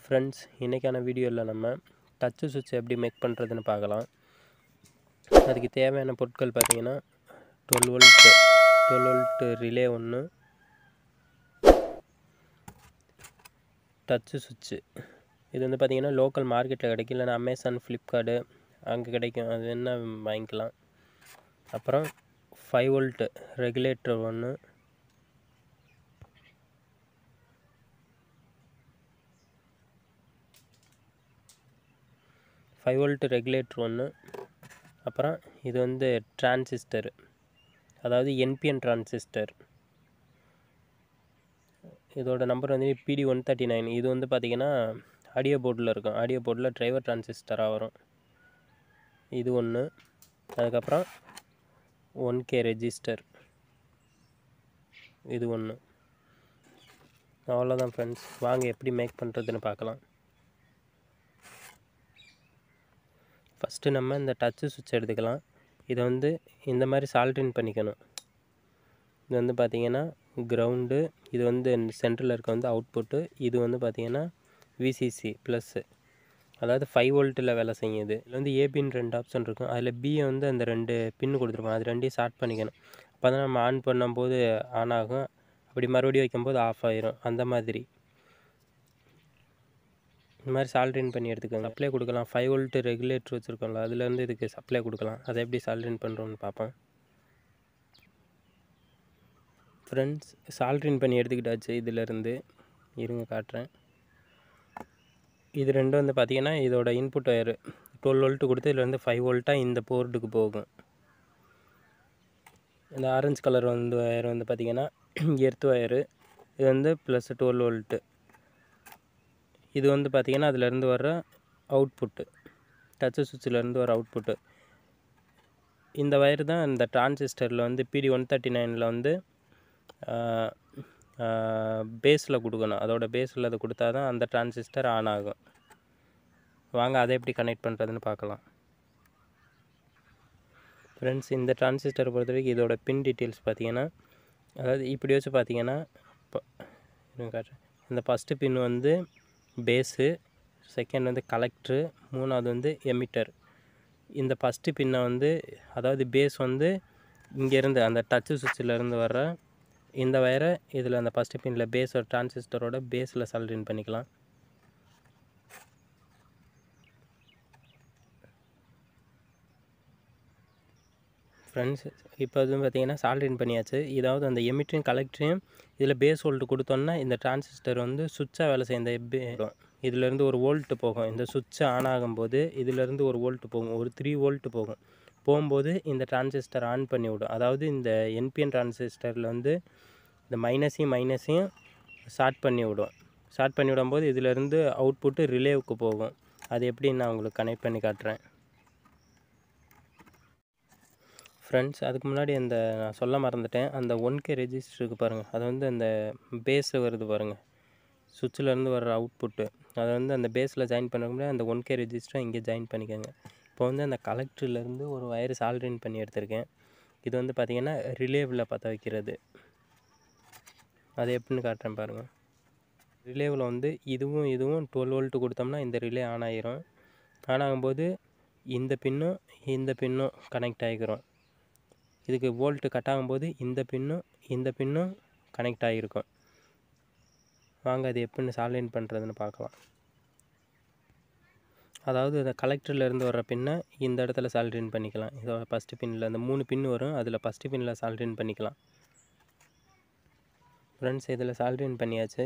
friends இன்றைக்கான வீடியோவில் நம்ம டச்சு சுவிட்ச் எப்படி மேக் பண்ணுறதுன்னு பார்க்கலாம் அதுக்கு தேவையான பொருட்கள் பார்த்தீங்கன்னா twelve volt twelve volt relay ஒன்று டச்சு சுவிட்சு இது வந்து பார்த்திங்கன்னா லோக்கல் மார்க்கெட்டில் கிடைக்கும் இல்லைன்னா அமேசான் ஃப்ளிப்கார்டு அங்கே கிடைக்கும் அது என்ன வாங்கிக்கலாம் அப்புறம் ஃபைவ் வோல்ட்டு ரெகுலேட்டர் ஒன்று ஃபைவ் வோல்ட் ரெகுலேட்டர் ஒன்று அப்புறம் இது வந்து டிரான்சிஸ்டர் அதாவது என்பிஎன் டிரான்சிஸ்டர் இதோட நம்பர் வந்து பிடி ஒன் தேர்ட்டி நைன் இது வந்து பார்த்திங்கன்னா ஆடியோ போர்டில் இருக்கும் ஆடியோ போர்டில் டிரைவர் டிரான்சிஸ்டராக வரும் இது ஒன்று அதுக்கப்புறம் ஒன் கே ரெஜிஸ்டர் இது ஒன்று அவ்வளோதான் ஃப்ரெண்ட்ஸ் வாங்க எப்படி மேக் பண்ணுறதுன்னு பார்க்கலாம் ஃபஸ்ட்டு நம்ம இந்த டச்சு சுவிட்ச் எடுத்துக்கலாம் இதை வந்து இந்த மாதிரி சால்ட்ரின் பண்ணிக்கணும் இது வந்து பார்த்திங்கன்னா கிரவுண்டு இது வந்து சென்டரில் இருக்க வந்து அவுட்புட்டு இது வந்து பார்த்திங்கன்னா விசிசி ப்ளஸ்ஸு அதாவது ஃபைவ் வோல்ட்டில் வேலை செய்யும் இது இதில் வந்து ஏபின்னு ரெண்டு ஆப்ஷன் இருக்கும் அதில் பியை வந்து அந்த ரெண்டு பின்னு கொடுத்துருப்பாங்க அது ரெண்டையும் ஸ்டார்ட் பண்ணிக்கணும் அப்போ தான் நம்ம ஆன் பண்ணும்போது ஆன் ஆகும் அப்படி மறுபடியும் வைக்கும்போது ஆஃப் ஆயிரும் அந்த மாதிரி இந்த மாதிரி சால்ட்ரின் பண்ணி எடுத்துக்கோங்க சப்ளை கொடுக்கலாம் ஃபைவ் வோல்ட்டு ரெகுலேட்டர் வச்சுருக்கோம்ல அதுலேருந்து இதுக்கு சப்ளை கொடுக்கலாம் அதை எப்படி சால்ட்ரின் பண்ணுறோன்னு பார்ப்போம் ஃப்ரெண்ட்ஸ் சால்ட்ரின் பண்ணி எடுத்துக்கிட்டாச்சு இதிலேருந்து இருங்க காட்டுறேன் இது ரெண்டும் வந்து பார்த்திங்கன்னா இதோட இன்புட் ஒயரு டுவெல் வோல்ட்டு கொடுத்து இதில் வந்து ஃபைவ் வோல்ட்டாக இந்த போர்டுக்கு போகும் இந்த ஆரஞ்சு கலர் வந்து ஒயர் வந்து பார்த்திங்கன்னா எர்த் ஒயரு இது வந்து ப்ளஸ் டுவெல் வோல்ட்டு இது வந்து பார்த்திங்கன்னா அதிலேருந்து வர்ற அவுட்புட்டு டச்சு சுவிட்சிலேருந்து வர அவுட்புட்டு இந்த வயர் தான் இந்த டிரான்சிஸ்டரில் வந்து பிடி ஒன் தேர்ட்டி நைனில் வந்து பேஸில் கொடுக்கணும் அதோட பேஸில் அது கொடுத்தா தான் அந்த டிரான்சிஸ்டர் ஆன் ஆகும் வாங்க அதை எப்படி கனெக்ட் பண்ணுறதுன்னு பார்க்கலாம் ஃப்ரெண்ட்ஸ் இந்த டிரான்சிஸ்டரை பொறுத்த வரைக்கும் இதோட பின் டீட்டெயில்ஸ் பார்த்தீங்கன்னா அதாவது இப்படி வச்சு பார்த்தீங்கன்னா இப்போ காட்டுறேன் இந்த ஃபஸ்ட்டு பின் வந்து பேஸு செகண்ட் வந்து கலெக்ட்ரு மூணாவது வந்து எமிட்டர் இந்த ஃபஸ்ட்டு பின்னை வந்து அதாவது பேஸ் வந்து இங்கேருந்து அந்த டச்சு சுவிட்சிலேருந்து வர்ற இந்த வயரை இதில் அந்த ஃபஸ்ட்டு பின்னில் பேஸோட டிரான்சிஸ்டரோட பேஸில் சால்ட்ரின் பண்ணிக்கலாம் ஃப்ரெண்ட்ஸ் இப்போ வந்து பார்த்திங்கன்னா சால்ட்ரின் பண்ணியாச்சு இதாவது அந்த எமிட்டரையும் கலெக்டரையும் இதில் பேஸ் வோல்ட் கொடுத்தோன்னா இந்த டிரான்சிஸ்டர் வந்து சுவிட்சாக வேலை செய்ய இந்த இதிலேருந்து ஒரு வோல்ட்டு போகும் இந்த சுவிட்ச் ஆன் ஆகும்போது இதிலேருந்து ஒரு வோல்ட்டு போகும் ஒரு த்ரீ வோல்ட்டு போகும் போகும்போது இந்த டிரான்சிஸ்டர் ஆன் பண்ணி விடும் அதாவது இந்த என்பிஎன் டிரான்சிஸ்டரில் வந்து இந்த மைனஸையும் மைனஸையும் ஸ்டார்ட் பண்ணி விடும் ஸ்டார்ட் பண்ணி விடும்போது இதிலேருந்து அவுட்புட்டு ரிலேவுக்கு போகும் அது எப்படி நான் உங்களுக்கு கனெக்ட் பண்ணி காட்டுறேன் ஃப்ரெண்ட்ஸ் அதுக்கு முன்னாடி அந்த நான் சொல்ல மறந்துட்டேன் அந்த ஒன் கே ரெஜிஸ்டருக்கு பாருங்கள் அது வந்து அந்த பேஸு வருது பாருங்கள் சுவிட்சிலேருந்து வர்ற அவுட்புட்டு அதை வந்து அந்த பேஸில் ஜாயின் பண்ண முடியாது அந்த ஒன் கே ரெஜிஸ்டரை இங்கே ஜாயின் பண்ணிக்கோங்க இப்போ வந்து அந்த கலெக்டர்லேருந்து ஒரு ஒயர் சால்ட்ரின் பண்ணி எடுத்திருக்கேன் இது வந்து பார்த்திங்கன்னா ரிலேவில் பற்ற வைக்கிறது அது எப்படின்னு காட்டுறேன் பாருங்கள் ரிலேவில் வந்து இதுவும் இதுவும் டுவெல் வோல்ட்டு கொடுத்தோம்னா இந்த ரிலே ஆன் ஆகிரும் ஆன் ஆகும்போது இந்த பின்னும் இந்த பின்னும் கனெக்ட் ஆகிக்கிறோம் இதுக்கு வோல்ட்டு கட் ஆகும்போது இந்த பின்னும் இந்த பின்னும் கனெக்ட் ஆகிருக்கும் வாங்க அது எப்படின்னு சால்ட்ரின் பண்ணுறதுன்னு பார்க்கலாம் அதாவது அந்த கலெக்டர்லேருந்து வர்ற பின்னை இந்த இடத்துல சால்ட்ரின் பண்ணிக்கலாம் இதோட ஃபஸ்ட்டு பின்னில் அந்த மூணு பின் வரும் அதில் ஃபஸ்ட்டு பின்னில் சால்ட்ரின் பண்ணிக்கலாம் ஃப்ரெண்ட்ஸ் இதில் சால்ட்ரின் பண்ணியாச்சு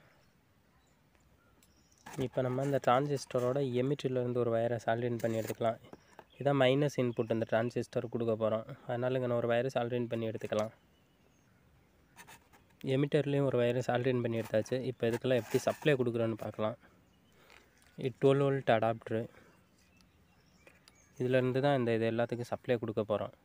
இப்போ நம்ம இந்த டிரான்சிஸ்டரோட எமிட்டர்லேருந்து ஒரு வயரை சால்ட்ரின் பண்ணி எடுத்துக்கலாம் இதான் மைனஸ் இன்புட் இந்த டிரான்சிஸ்டர் கொடுக்க போகிறோம் அதனால் இங்கே ஒரு வயரை சால்ட்ரின் பண்ணி எடுத்துக்கலாம் எமிட்டர்லேயும் ஒரு வயரை சால்ட்ரின் பண்ணி எடுத்தாச்சு இப்போ இதுக்கெல்லாம் எப்படி சப்ளை கொடுக்குறோன்னு பார்க்கலாம் இது டுவெல் வோல்ட் அடாப்ட்ரு இதிலேருந்து தான் இந்த இது எல்லாத்துக்கும் சப்ளை கொடுக்க போகிறோம்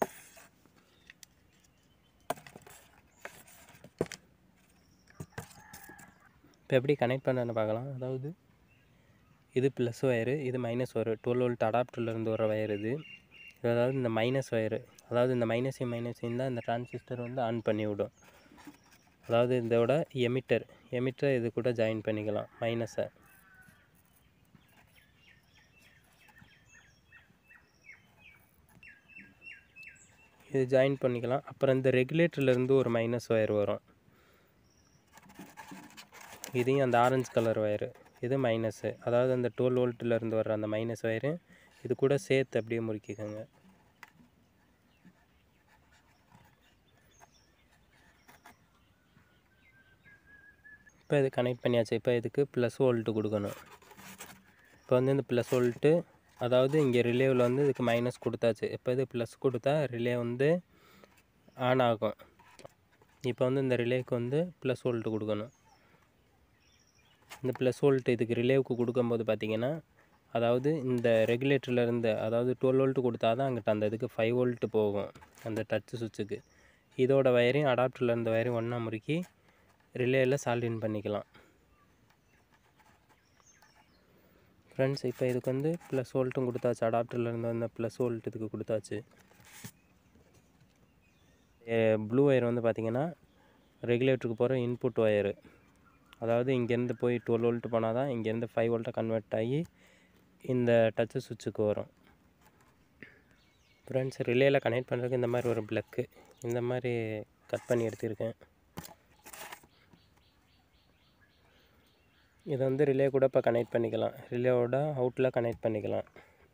இப்போ எப்படி கனெக்ட் பண்ணுறேன்னு பார்க்கலாம் அதாவது இது ப்ளஸ் ஒயரு இது மைனஸ் ஒயரு டுவெல் வோல்ட் அடாப்டர்லேருந்து வர ஒயர் இது அதாவது இந்த மைனஸ் ஒயரு அதாவது இந்த மைனஸையும் மைனஸையும் தான் இந்த டிரான்சிஸ்டர் வந்து ஆன் பண்ணி விடும் அதாவது இதோட எமிட்டர் எமிட்டரை இது கூட ஜாயின் பண்ணிக்கலாம் மைனஸை இது ஜாயின் பண்ணிக்கலாம் அப்புறம் இந்த ரெகுலேட்டர்லேருந்து ஒரு மைனஸ் ஒயர் வரும் இதையும் அந்த ஆரஞ்சு கலர் ஒயரு இது மைனஸு அதாவது அந்த டுவெல் வோல்ட்டிலேருந்து வர்ற அந்த மைனஸ் ஒயரு இது கூட சேர்த்து அப்படியே முறுக்கிக்கோங்க இப்போ இது கனெக்ட் பண்ணியாச்சு இப்போ இதுக்கு ப்ளஸ் வோல்ட்டு கொடுக்கணும் இப்போ வந்து இந்த ப்ளஸ் வோல்ட்டு அதாவது இங்கே ரிலேவில் வந்து இதுக்கு மைனஸ் கொடுத்தாச்சு இப்போ இது ப்ளஸ் கொடுத்தா ரிலே வந்து ஆன் ஆகும் இப்போ வந்து இந்த ரிலேக்கு வந்து ப்ளஸ் வோல்ட்டு கொடுக்கணும் இந்த ப்ளஸ் வோல்ட் இதுக்கு ரிலேவுக்கு கொடுக்கும்போது பார்த்தீங்கன்னா அதாவது இந்த ரெகுலேட்டர்லேருந்து அதாவது டுவெல் வோல்ட்டு கொடுத்தா தான் அங்கிட்ட அந்த இதுக்கு ஃபைவ் வோல்ட்டு போகும் அந்த டச்சு சுவிட்சுக்கு இதோட வயரையும் அடாப்டரில் இருந்த வயரையும் ஒன்றா முறுக்கி ரிலேயில் சால்டின் பண்ணிக்கலாம் ஃப்ரெண்ட்ஸ் இப்போ இதுக்கு வந்து ப்ளஸ் வோல்ட்டும் கொடுத்தாச்சு அடாப்டரில் இருந்து வந்த ப்ளஸ் வோல்ட் இதுக்கு கொடுத்தாச்சு ப்ளூ ஒயர் வந்து பார்த்திங்கன்னா ரெகுலேட்டருக்கு போகிற இன்புட் ஒயரு அதாவது இங்கேருந்து போய் டுவெல் வோல்ட் போனால் தான் இங்கேருந்து ஃபைவ் வோல்ட்டாக கன்வெர்ட் ஆகி இந்த டச்சு சுவிட்சுக்கு வரும் ஃப்ரெண்ட்ஸ் ரிலேயில் கனெக்ட் பண்ணுறதுக்கு இந்த மாதிரி ஒரு ப்ளக்கு இந்த மாதிரி கட் பண்ணி எடுத்திருக்கேன் இதை வந்து ரிலே கூட இப்போ கனெக்ட் பண்ணிக்கலாம் ரிலேவோட அவுட்டில் கனெக்ட் பண்ணிக்கலாம்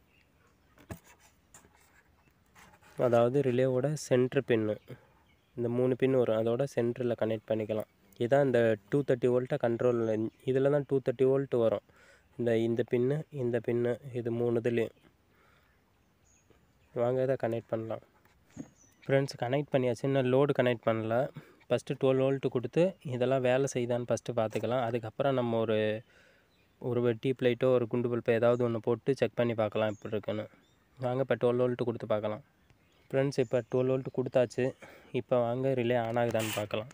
அதாவது ரிலேவோட சென்ட்ரு பின்னு இந்த மூணு பின் வரும் அதோட சென்டரில் கனெக்ட் பண்ணிக்கலாம் இதான் இந்த டூ தேர்ட்டி வோல்ட்டை கண்ட்ரோல் இதில் தான் டூ தேர்ட்டி வோல்ட் வரும் இந்த இந்த பின்னு இந்த பின்னு இது மூணு இதுலேயும் வாங்க இதை கனெக்ட் பண்ணலாம் ஃப்ரெண்ட்ஸ் கனெக்ட் பண்ணியாச்சு இன்னும் லோடு கனெக்ட் பண்ணல ஃபஸ்ட்டு டுவெல் வோல்ட்டு கொடுத்து இதெல்லாம் வேலை செய்யுதான்னு ஃபஸ்ட்டு பார்த்துக்கலாம் அதுக்கப்புறம் நம்ம ஒரு ஒரு டீ பிளேட்டோ ஒரு குண்டு பல்போ ஏதாவது ஒன்று போட்டு செக் பண்ணி பார்க்கலாம் எப்படி இருக்குன்னு வாங்க இப்போ டுவெல் வோல்ட்டு கொடுத்து பார்க்கலாம் ஃப்ரெண்ட்ஸ் இப்போ டுவெல் வோல்ட்டு கொடுத்தாச்சு இப்போ வாங்க ரிலே ஆன் ஆகுதான்னு பார்க்கலாம்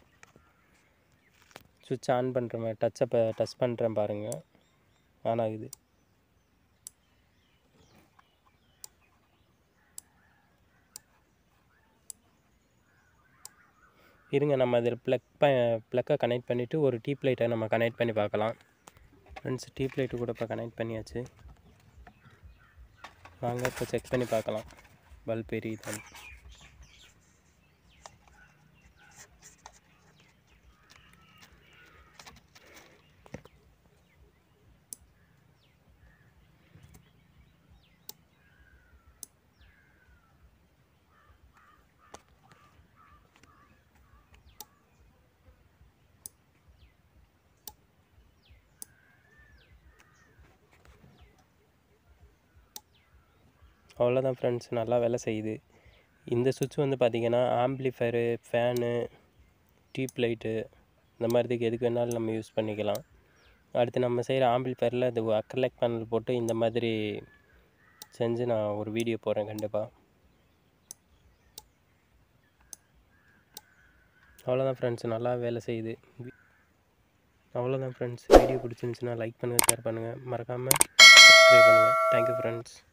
சுவிட்ச் ஆன் பண்ணுற மாதிரி டச்சை இப்போ டச் பண்ணுறேன் பாருங்கள் ஆன் ஆகுது இருங்க நம்ம அதில் ப்ளக் ப ப்ளக்கை கனெக்ட் பண்ணிவிட்டு ஒரு டீ லைட்டை நம்ம கனெக்ட் பண்ணி பார்க்கலாம் ஃப்ரெண்ட்ஸ் டீ லைட்டு கூட இப்போ கனெக்ட் பண்ணியாச்சு வாங்க இப்போ செக் பண்ணி பார்க்கலாம் பல்ப் எரியுதான்னு அவ்வளோதான் ஃப்ரெண்ட்ஸ் நல்லா வேலை செய்யுது இந்த சுவிட்ச் வந்து பார்த்திங்கன்னா ஆம்ப்ளிஃபயரு ஃபேனு டியூப் லைட்டு இந்த மாதிரிதுக்கு எதுக்கு வேணாலும் நம்ம யூஸ் பண்ணிக்கலாம் அடுத்து நம்ம செய்கிற ஆம்பிள்ஃபயரில் இது அக்ரலைக் பேனல் போட்டு இந்த மாதிரி செஞ்சு நான் ஒரு வீடியோ போடுறேன் கண்டிப்பாக அவ்வளோதான் ஃப்ரெண்ட்ஸ் நல்லா வேலை செய்யுது அவ்வளோதான் ஃப்ரெண்ட்ஸ் வீடியோ பிடிச்சிருந்துச்சுன்னா லைக் பண்ணுங்கள் ஷேர் பண்ணுங்கள் மறக்காமல் சப்ஸ்கிரைப் பண்ணுங்கள் தேங்க்யூ ஃப்ரெண்ட்ஸ்